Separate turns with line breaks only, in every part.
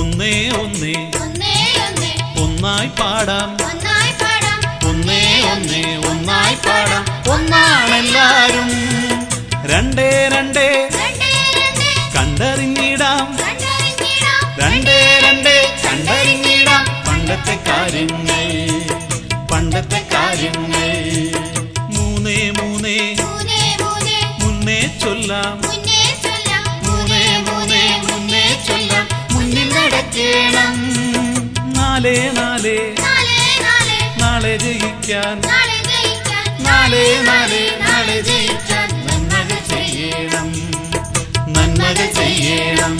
ഒന്നേ ഒന്നേ
ഒന്നേ ഒന്നേ
ഒന്നായി പാടാം
ഒന്നായി പാടാം
ഒന്നേ ഒന്നേ ഒന്നായി പാടാം ഒന്നാണെല്ലാരും രണ്ടേ രണ്ടേ
രണ്ടേ രണ്ടേ
കണ്ടറിഞ്ഞിടാം
കണ്ടറിഞ്ഞിടാം
രണ്ടേ രണ്ടേ കണ്ടറിഞ്ഞിടാം പണ്ടത്തെ കാര്യങ്ങൾ പണ്ടത്തെ കാര്യങ്ങൾ മൂന്നേ മൂന്നേ
മൂന്നേ മൂന്നേ
മുന്നേ ചൊല്ലാം
മുന്നേ ചൊല്ലാം
മൂന്നേ മൂന്നേ മുന്നേ ചൊല്ലാം മുന്നിൽ നടക്കേണം നാലേ നാലേ
നാലേ നാലേ
നാളെ ജയിക്കാൻ
നാളെ ജയിക്കാൻ
നാളെ നാളെ നാളെ ജയിക്കാൻ നന്മകൾ ചെയ്യണം നന്മകൾ ചെയ്യണം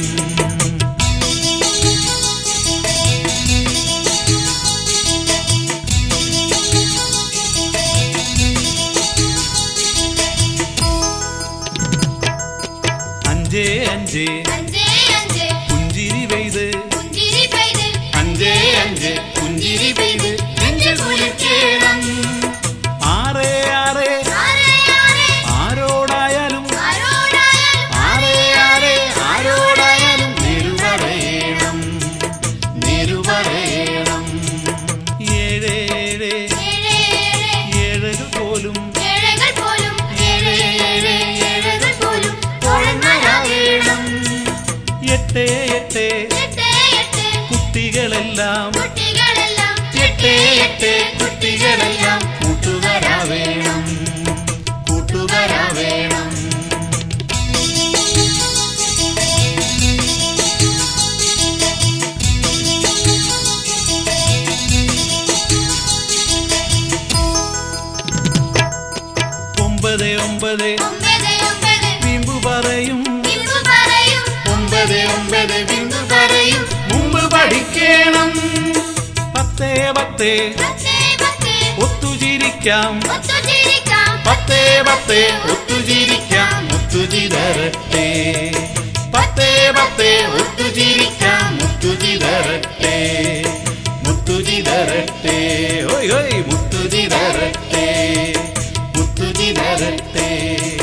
അഞ്ചേ അഞ്ചേ
അഞ്ചേ അഞ്ചേ
പുഞ്ചിരി പെയ്ത്
പുഞ്ചിരി പെയ്ത്
അഞ്ചേ അഞ്ചേ പുഞ്ചിരി പെയ്ത് നെഞ്ചു കുളിക്കണം ആറേ ആറേ
ആരേ ആരേ
ആരോടായാലും
ആരോടായാലും
ആരേ ആരേ ആരോടായാലും നേരു പറയണം നേരു പറയണം ഏഴേ ഏഴേ
ഏഴേ ഏഴേ
ഏഴകൾ പോലും
ഏഴകൾ പോലും
ഏഴേ ഏഴേ ഏഴകൾ പോലും ഓളന്മാരാവേണം എട്ടേ എട്ടേ
എട്ടേ എട്ട്
കുട്ടികളെല്ലാം
കുട്ടികളെല്ലാം
എട്ടേ എട്ടേ കുട്ടികളെല്ലാം കൂട്ടുകാരാവേണം കൂട്ടുകാരാവേണം ഒമ്പത് ഒമ്പത്
ഒമ്പത് ഒമ്പത്
വീമ്പു പറയും
ബിന്ദു പറയും
ഒമ്പത് ഒമ്പത് വീമ്പു പറയും മുമ്പ് പഠിക്കണം പത്തേ പത്തേ
പത്തേ പത്തേ
ഒത്തുചിരിക്കാം
ഒത്തുചിരിക്കാം
പത്തേ പത്തേ ഒത്തുചിരിക്കാം ഒത്തുചിതരട്ടെ പത്തേ പത്തേ ഒത്തുചിരിക്കാം മുത്തുചിതരട്ടെ മുത്തുചിതരട്ടെ ഓയ് ഓയ് മുത്തുചിതരട്ടെ മുത്തുചിതരട്ടെ